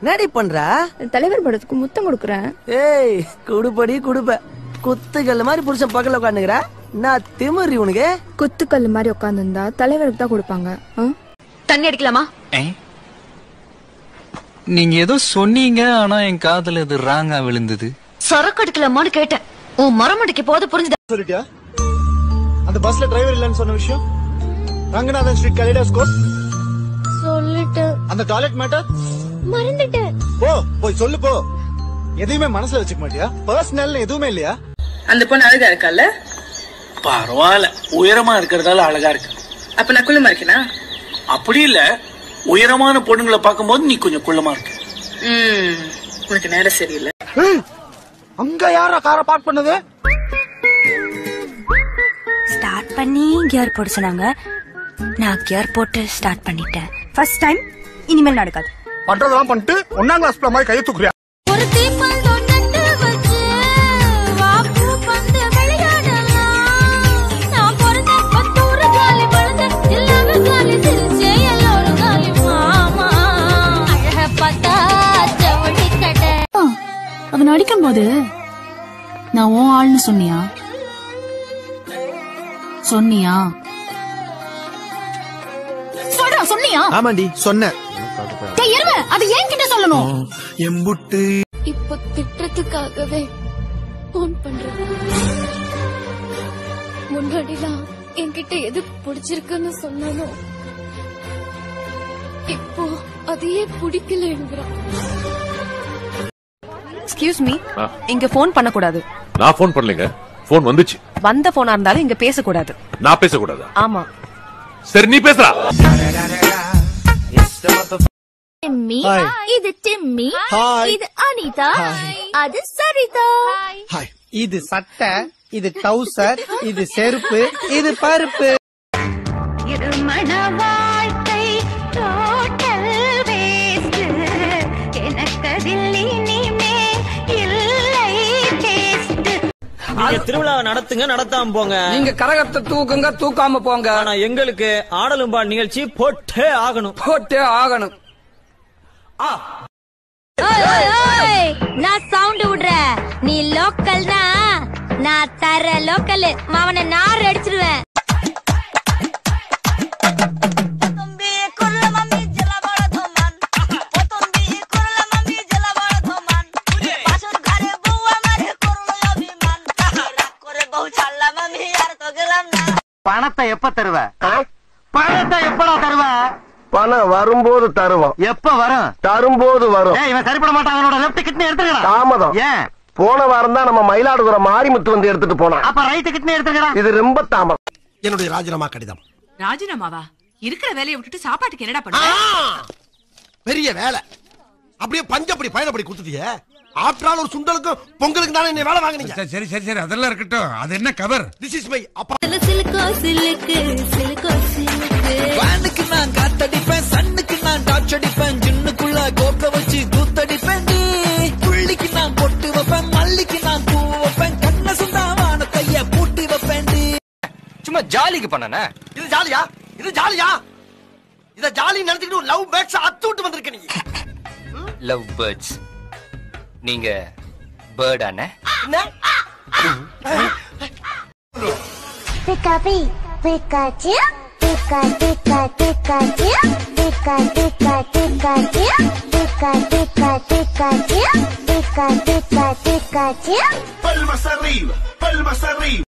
என்னடி பண்ற தலைவர் படத்துக்கு முத்தம் கொடுக்குறேன் ஏய் குடுப்படி குடுப்ப குத்துக்கல்ல மாதிரி புருஷன் பக்கத்துல உட்காந்துக்கிற நான் திமிரி உனக்கு குத்துக்கல் மாதிரி உட்காந்துருந்தா தலைவருக்கு தான் கொடுப்பாங்க ஆ? தண்ணி அடிக்கலாமா நீங்க ஏதோ சொன்னீங்க ஆனா என் காதுல இது ராங்கா விழுந்தது சரக்கு அடிக்கலாமான்னு கேட்டேன் உன் மரமடிக்க போது புரிஞ்சுதா சொல்லிட்டியா அந்த பஸ்ல டிரைவர் இல்லைன்னு சொன்ன விஷயம் ரங்கநாதன் ஸ்ட்ரீட் கலிடாஸ்கோப் சொல்லிட்டேன் அந்த டாய்லெட் மேட்டர் மறந்துட்டேன் போ போய் சொல்லு போ எதையுமே மனசுல வச்சுக்க மாட்டியா பர்சனல் எதுவுமே இல்லையா அந்த பொண்ணு அழகா இருக்கால பரவாயில்ல உயரமா இருக்கிறதால அழகா இருக்கு அப்ப நான் குள்ளமா இருக்கேனா அப்படி இல்ல உயரமான பொண்ணுங்களை பார்க்கும்போது நீ கொஞ்சம் குள்ளமா இருக்க ம் உனக்கு நேரம் சரியில்லை அங்க யாரா காரை பார்க் பண்ணது ஸ்டார்ட் பண்ணி கியர் போட சொன்னாங்க நான் கியர் போட்டு ஸ்டார்ட் பண்ணிட்டேன் ஃபர்ஸ்ட் டைம் இனிமேல் நடக்காது பண்றதெல்லாம் பண்ணிட்டு ஒன்னாம் கிளாஸ் மாதிரி கையை தூக்குறியா ஒரு தீப்பந்தம் நட்டு வச்சு வாப்பு பந்து விளையாடலாம் நான் பிறந்த பத்தூறு காலி வளர்ந்த எல்லாமே காலி சிரிச்சே எல்லோரும் காலி மாமா அழக பார்த்தா ஜவுளி கடை அவன் அடிக்கும் போது நான் உன் ஆள்னு சொன்னியா சொன்னியா சொல்றா சொன்னியா ஆமாண்டி சொன்னேன் டேய் எருமை அது ஏன் கிட்ட சொல்லணும் எம்புட்டு இப்போ திட்டத்துக்காகவே போன் பண்றேன் முன்னாடிலாம் என்கிட்ட எது பிடிச்சிருக்குன்னு சொன்னாலும் இப்போ அதையே பிடிக்கலங்கிறான் எக்ஸ்கியூஸ் மீ இங்க போன் பண்ண கூடாது நான் ஃபோன் பண்ணலைங்க ஃபோன் வந்துச்சு வந்த போனா இருந்தாலும் இங்க பேசக்கூடாது நான் பேசக்கூடாதா ஆமா சரி நீ பேசுறா டிம்மி இது டிம்மி இது அனிதா அது சரிதா ஹாய் இது சட்டை இது டவுசர் இது செருப்பு இது பருப்பு திருமண வாழ்க்கை டோட்டல் வேஸ்ட் எனக்கு அதில் இனிமே இல்லை டேஸ்ட் நீங்க திருவிழாவை நடத்துங்க நடத்தாம போங்க நீங்க கரகத்தை தூக்குங்க தூக்காம போங்க ஆனா எங்களுக்கு ஆடலும் பாடு நிகழ்ச்சி போட்டே ஆகணும் போட்டே ஆகணும் நான் சவுண்ட் விடுற நீ லோக்கல்னா நான் தர லோக்கல் மாவன நார் அடிச்சிருவேன் பணத்தை எப்ப தருவ பணத்தை எப்படா தருவ பணம் வரும்போது தருவோம் எப்ப வரும் தரும்போது வரும் ஏய் இவன் சரிப்பட மாட்டான் அவனோட லெஃப்ட் கிட்னி எடுத்துக்கடா தாமதம் ஏன் போன வாரம் தான் நம்ம மயிலாடுதுறை மாரிமுத்து வந்து எடுத்துட்டு போனான் அப்ப ரைட் கிட்னி எடுத்துக்கடா இது ரொம்ப தாமதம் என்னுடைய ராஜினாமா கடிதம் ராஜினாமாவா இருக்கிற வேலையை விட்டுட்டு சாப்பாட்டுக்கு என்னடா பண்ண பெரிய வேலை அப்படியே பஞ்சப்படி பயணப்படி கொடுத்துட்டியே ஆற்றால் ஒரு சுண்டலுக்கும் பொங்கலுக்கு தானே என்ன வேலை வாங்குனீங்க சரி சரி சரி அதெல்லாம் இருக்கட்டும் அது என்ன கவர் திஸ் இஸ் மை அப்பா சிலுக்கோ சிலுக்கு சிலுக்கோ சிலுக்கு வேனுக்கு நான் காத்தடிப்பேன் சன்னுக்கு நான் டார்ச் அடிப்பேன் ஜின்னுக்குள்ள கோக்க வச்சு கூத்தடிப்பேன் புள்ளிக்கு நான் பொட்டு வைப்பேன் மல்லிக்கு நான் பூ வைப்பேன் கண்ண சுந்தா வானத்தைய பூட்டி வைப்பேன் சும்மா ஜாலிக்கு பண்ணனே இது ஜாலியா இது ஜாலியா இத ஜாலி நினைச்சுக்கிட்டு ஒரு லவ் பேட்ஸ் அத்து விட்டு வந்திருக்க நீ லவ் பேர்ட்ஸ் நீங்க பேர்ட் அண்ணே Pikapi, Pikachu, Pika, Pika, Pikachu, Pika, Pika, Pikachu, Pika, Pika, Pikachu, Pika, Pika, Pikachu. palmas arriba palmas arriba